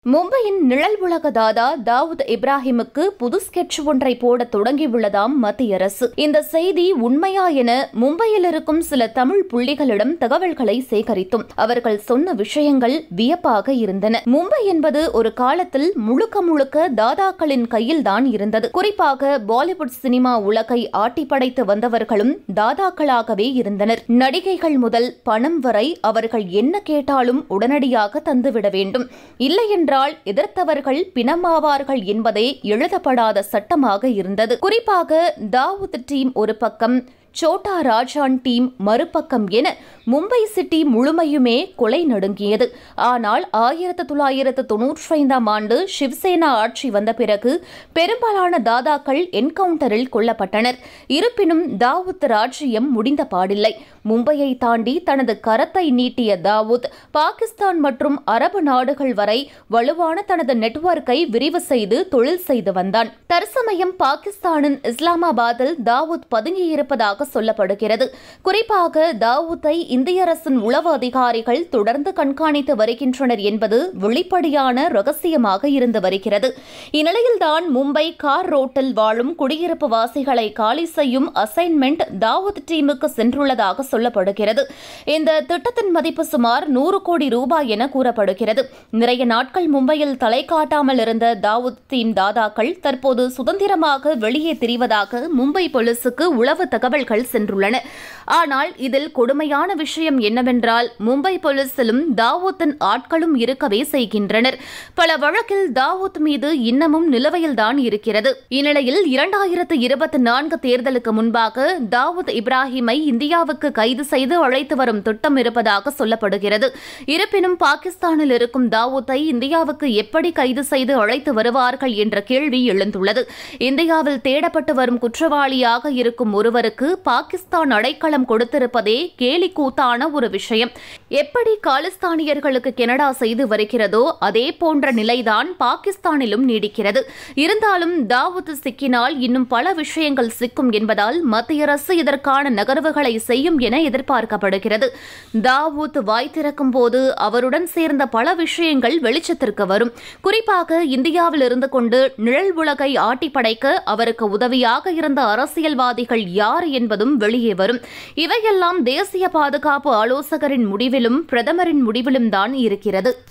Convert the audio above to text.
மும்பையின் நிழல் உலக தாதா தாவூத் இப்ராஹிமுக்கு புது ஸ்கெட்ச் ஒன்றை போட தொடங்கியுள்ளதாம் மத்திய அரசு இந்த செய்தி உண்மையா என மும்பையில் இருக்கும் சில தமிழ் புள்ளிகளிடம் தகவல்களை சேகரித்தும் அவர்கள் சொன்ன விஷயங்கள் வியப்பாக இருந்தன மும்பை என்பது ஒரு காலத்தில் முழுக்க முழுக்க தாதாக்களின் கையில்தான் இருந்தது குறிப்பாக பாலிவுட் சினிமா உலகை ஆட்டி படைத்து வந்தவர்களும் தாதாக்களாகவே இருந்தனர் நடிகைகள் முதல் பணம் வரை அவர்கள் என்ன கேட்டாலும் உடனடியாக தந்துவிட வேண்டும் இல்லையென்றால் எதிர்த்தவர்கள் பிணமாவார்கள் என்பதே எழுதப்படாத சட்டமாக இருந்தது குறிப்பாக தாவூத் டீம் ஒரு பக்கம் சோட்டா ராஜான் டீம் மறுபக்கம் என மும்பை சிட்டி முழுமையுமே கொலை நடுங்கியது ஆனால் ஆயிரத்து தொள்ளாயிரத்து தொன்னூற்றி ஐந்தாம் ஆண்டு சிவசேனா ஆட்சி வந்த பிறகு பெரும்பாலான தாதாக்கள் என்கவுண்டரில் கொல்லப்பட்டனர் இருப்பினும் தாவூத் ராஜ்யம் முடிந்த பாடில்லை மும்பையை தாண்டி தனது கரத்தை நீட்டிய தாவூத் பாகிஸ்தான் மற்றும் அரபு நாடுகள் வரை வலுவான தனது நெட்வொர்க்கை விரிவு செய்து தொழில் செய்து வந்தான் தற்சமயம் பாகிஸ்தானின் இஸ்லாமாபாத்தில் தாவூத் பதுங்கியிருப்பதாக சொல்லப்படுகிறது குறிப்பாக தாவூத்தை இந்திய அரசின் உளவு அதிகாரிகள் தொடர்ந்து கண்காணித்து வருகின்றனர் என்பது வெளிப்படையான ரகசியமாக இருந்து வருகிறது இந்நிலையில்தான் மும்பை கார் ரோட்டில் வாழும் குடியிருப்பு வாசிகளை காலி செய்யும் அசைன்மெண்ட் தாவூத் டீமுக்கு சென்றுள்ளதாக சொல்லப்படுகிறது இந்த திட்டத்தின் மதிப்பு சுமார் நூறு கோடி ரூபாய் என கூறப்படுகிறது நிறைய நாட்கள் மும்பையில் தலை காட்டாமல் இருந்த தாவூத் டீம் தாதாக்கள் தற்போது சுதந்திரமாக வெளியே திரிவதாக மும்பை போலீசுக்கு உளவு தகவல்கள் சென்றுள்ளன ஆனால் இதில் கொடுமையான விஷயம் என்னவென்றால் மும்பை போலீசிலும் தாவூத்தின் ஆட்களும் இருக்கவே செய்கின்றனர் பல வழக்கில் தாவூத் மீது இன்னமும் நிலுவையில்தான் இருக்கிறது இந்நிலையில் இரண்டாயிரத்து இருபத்தி நான்கு தேர்தலுக்கு முன்பாக தாவூத் இப்ராஹிமை இந்தியாவுக்கு கைது செய்து அழைத்து வரும் திட்டம் இருப்பதாக சொல்லப்படுகிறது இருப்பினும் பாகிஸ்தானில் இருக்கும் தாவூத்தை இந்தியாவுக்கு எப்படி கைது செய்து அழைத்து வருவார்கள் என்ற கேள்வி எழுந்துள்ளது இந்தியாவில் தேடப்பட்டு வரும் குற்றவாளியாக இருக்கும் ஒருவருக்கு பாகிஸ்தான் அடைக்கலம் கொடுத்திருப்பதே கேலி கூத்தான ஒரு விஷயம் எப்படி காலிஸ்தானியர்களுக்கு கனடா செய்து வருகிறதோ அதே போன்ற நிலைதான் பாகிஸ்தானிலும் நீடிக்கிறது இருந்தாலும் தாவூத் சிக்கினால் இன்னும் பல விஷயங்கள் சிக்கும் என்பதால் மத்திய அரசு இதற்கான நகர்வுகளை செய்யும் என எதிர்பார்க்கப்படுகிறது தாவூத் வாய் திறக்கும் போது அவருடன் சேர்ந்த பல விஷயங்கள் வெளிச்சத்திற்கு வரும் குறிப்பாக இந்தியாவில் இருந்து கொண்டு நிழல் உலகை ஆட்டி படைக்க அவருக்கு உதவியாக இருந்த அரசியல்வாதிகள் யார் என்பதும் வெளியே வரும் இவையெல்லாம் தேசிய பாதுகாப்பு ஆலோசகரின் முடிவிலும் பிரதமரின் முடிவிலும் தான் இருக்கிறது